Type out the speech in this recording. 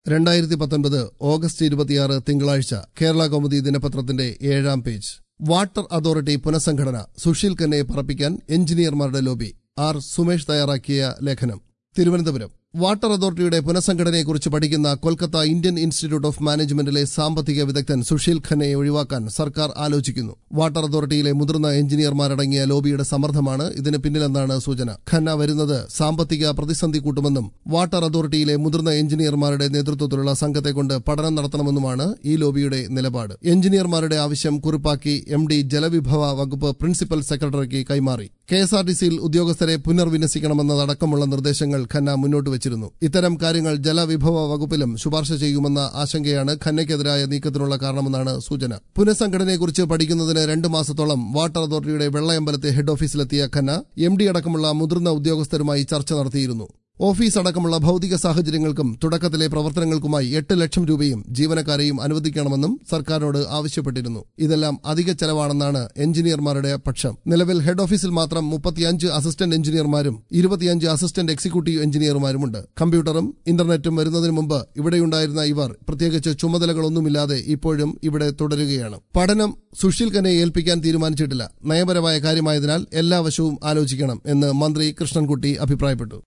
രണ്ടായിരത്തി പത്തൊൻപത് ഓഗസ്റ്റ് ഇരുപത്തിയാറ് തിങ്കളാഴ്ച കേരള കൗമുദി ദിനപത്രത്തിന്റെ ഏഴാം പേജ് വാട്ടർ അതോറിറ്റി പുനഃസംഘടന സുശീൽ കന്നെ പറപ്പിക്കാൻ എഞ്ചിനീയർമാരുടെ ലോബി ആർ സുമേഷ് തയ്യാറാക്കിയ ലേഖനം തിരുവനന്തപുരം വാട്ടർ അതോറിറ്റിയുടെ പുനഃസംഘടനയെക്കുറിച്ച് പഠിക്കുന്ന കൊൽക്കത്ത ഇന്ത്യൻ ഇൻസ്റ്റിറ്റ്യൂട്ട് ഓഫ് മാനേജ്മെന്റിലെ സാമ്പത്തിക വിദഗ്ധൻ സുശീൽ ഖന്നയെ ഒഴിവാക്കാൻ സർക്കാർ ആലോചിക്കുന്നു വാട്ടർ അതോറിറ്റിയിലെ മുതിർന്ന എഞ്ചിനീയർമാരടങ്ങിയ ലോബിയുടെ സമ്മർദ്ദമാണ് ഇതിന് പിന്നിലെന്നാണ് സൂചന ഖന്ന വരുന്നത് സാമ്പത്തിക പ്രതിസന്ധി കൂട്ടുമെന്നും വാട്ടർ അതോറിറ്റിയിലെ മുതിർന്ന എഞ്ചിനീയർമാരുടെ നേതൃത്വത്തിലുള്ള സംഘത്തെ കൊണ്ട് പഠനം നടത്തണമെന്നുമാണ് ഈ ലോബിയുടെ നിലപാട് എഞ്ചിനീയർമാരുടെ ആവശ്യം കുറിപ്പാക്കി എം ഡി ജലവിഭവ വകുപ്പ് പ്രിൻസിപ്പൽ സെക്രട്ടറിക്ക് കൈമാറി കെ എസ് ആർ ടി സിയിൽ ഉദ്യോഗസ്ഥരെ പുനർവിന്യസിക്കണമെന്നതടക്കമുള്ള നിർദ്ദേശങ്ങൾ ഖന്ന മുന്നോട്ട് വച്ചിരുന്നു ഇത്തരം കാര്യങ്ങൾ ജലവിഭവ വകുപ്പിലും ശുപാർശ ചെയ്യുമെന്ന ആശങ്കയാണ് ഖന്നയ്ക്കെതിരായ നീക്കത്തിനുള്ള കാരണമെന്നാണ് സൂചന പുനഃസംഘടനയെക്കുറിച്ച് പഠിക്കുന്നതിന് രണ്ട് മാസത്തോളം വാട്ടർ അതോറിറ്റിയുടെ വെള്ളയമ്പലത്തെ ഹെഡ് ഓഫീസിലെത്തിയ ഖന്ന എം ഡി അടക്കമുള്ള മുതിർന്ന ഉദ്യോഗസ്ഥരുമായി ചർച്ച നടത്തിയിരുന്നു ഓഫീസ് അടക്കമുള്ള ഭൌതിക സാഹചര്യങ്ങൾക്കും തുടക്കത്തിലെ പ്രവർത്തനങ്ങൾക്കുമായി എട്ട് ലക്ഷം രൂപയും ജീവനക്കാരെയും അനുവദിക്കണമെന്നും സർക്കാരിനോട് ആവശ്യപ്പെട്ടിരുന്നു ഇതെല്ലാം അധിക ചെലവാണെന്നാണ് എഞ്ചിനീയർമാരുടെ പക്ഷം നിലവിൽ ഹെഡ് ഓഫീസിൽ മാത്രം മുപ്പത്തിയഞ്ച് അസിസ്റ്റന്റ് എഞ്ചിനീയർമാരും ഇരുപത്തിയഞ്ച് അസിസ്റ്റന്റ് എക്സിക്യൂട്ടീവ് എഞ്ചിനീയർമാരുമുണ്ട് കമ്പ്യൂട്ടറും ഇന്റർനെറ്റും വരുന്നതിന് മുമ്പ് ഇവിടെയുണ്ടായിരുന്ന ഇവർ പ്രത്യേകിച്ച് ചുമതലകളൊന്നുമില്ലാതെ ഇപ്പോഴും ഇവിടെ തുടരുകയാണ് പഠനം സുശീൽ കനെ ഏൽപ്പിക്കാൻ തീരുമാനിച്ചിട്ടില്ല നയപരമായ കാര്യമായതിനാൽ എല്ലാ വശവും ആലോചിക്കണം എന്ന് മന്ത്രി കൃഷ്ണൻകുട്ടി അഭിപ്രായപ്പെട്ടു